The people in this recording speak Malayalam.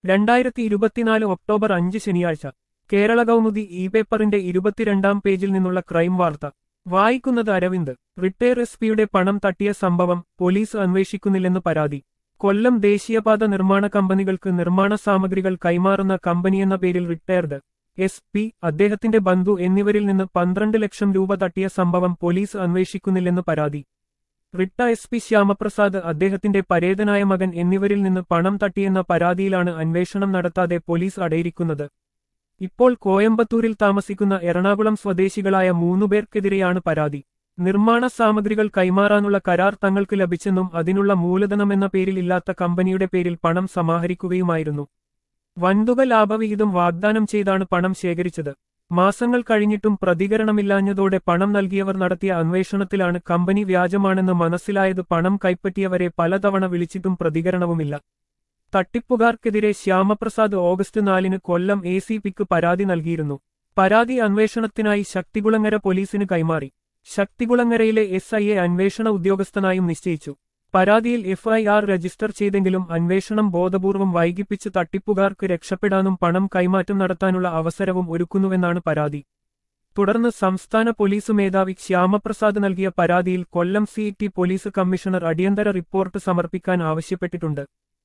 രണ്ടായിരത്തി ഇരുപത്തിനാല് ഒക്ടോബർ അഞ്ച് ശനിയാഴ്ച കേരള കൗമുദി ഇ പേപ്പറിന്റെ ഇരുപത്തിരണ്ടാം പേജിൽ നിന്നുള്ള ക്രൈം വാർത്ത വായിക്കുന്നത് അരവിന്ദ് റിട്ടയർ എസ് പിയുടെ പണം തട്ടിയ സംഭവം പോലീസ് അന്വേഷിക്കുന്നില്ലെന്ന് പരാതി കൊല്ലം ദേശീയപാത നിർമ്മാണ കമ്പനികൾക്ക് നിർമ്മാണ സാമഗ്രികൾ കൈമാറുന്ന കമ്പനിയെന്ന പേരിൽ റിട്ടയർഡ് എസ് പി അദ്ദേഹത്തിന്റെ ബന്ധു എന്നിവരിൽ നിന്ന് പന്ത്രണ്ട് ലക്ഷം രൂപ തട്ടിയ സംഭവം പോലീസ് അന്വേഷിക്കുന്നില്ലെന്ന് പരാതി റിട്ട എസ് പി ശ്യാമപ്രസാദ് അദ്ദേഹത്തിന്റെ പരേതനായ മകൻ എന്നിവരിൽ നിന്ന് പണം തട്ടിയെന്ന പരാതിയിലാണ് അന്വേഷണം നടത്താതെ പോലീസ് അടയിരിക്കുന്നത് ഇപ്പോൾ കോയമ്പത്തൂരിൽ താമസിക്കുന്ന എറണാകുളം സ്വദേശികളായ മൂന്നുപേർക്കെതിരെയാണ് പരാതി നിർമ്മാണ സാമഗ്രികൾ കൈമാറാനുള്ള കരാർ തങ്ങൾക്ക് ലഭിച്ചെന്നും അതിനുള്ള മൂലധനമെന്ന പേരിൽ ഇല്ലാത്ത കമ്പനിയുടെ പേരിൽ പണം സമാഹരിക്കുകയുമായിരുന്നു വൻതുക ലാഭവിഹിതം വാഗ്ദാനം ചെയ്താണ് പണം ശേഖരിച്ചത് മാസങ്ങൾ കഴിഞ്ഞിട്ടും പ്രതികരണമില്ലാഞ്ഞതോടെ പണം നൽകിയവർ നടത്തിയ അന്വേഷണത്തിലാണ് കമ്പനി വ്യാജമാണെന്ന് മനസ്സിലായത് പണം കൈപ്പറ്റിയവരെ പലതവണ വിളിച്ചിട്ടും പ്രതികരണവുമില്ല തട്ടിപ്പുകാർക്കെതിരെ ശ്യാമപ്രസാദ് ഓഗസ്റ്റ് നാലിന് കൊല്ലം എ സി പിക്ക് പരാതി നൽകിയിരുന്നു പരാതി അന്വേഷണത്തിനായി ശക്തികുളങ്ങര പോലീസിന് കൈമാറി ശക്തികുളങ്ങരയിലെ എസ് ഐയെ അന്വേഷണ ഉദ്യോഗസ്ഥനായും നിശ്ചയിച്ചു പരാതിയിൽ എഫ്ഐആർ രജിസ്റ്റർ ചെയ്തെങ്കിലും അന്വേഷണം ബോധപൂർവം വൈകിപ്പിച്ച് തട്ടിപ്പുകാർക്ക് രക്ഷപ്പെടാനും പണം കൈമാറ്റം നടത്താനുള്ള അവസരവും ഒരുക്കുന്നുവെന്നാണ് പരാതി തുടർന്ന് സംസ്ഥാന പോലീസ് മേധാവി ശ്യാമപ്രസാദ് നൽകിയ പരാതിയിൽ കൊല്ലം സി പോലീസ് കമ്മീഷണർ അടിയന്തര റിപ്പോർട്ട് സമർപ്പിക്കാൻ ആവശ്യപ്പെട്ടിട്ടുണ്ട്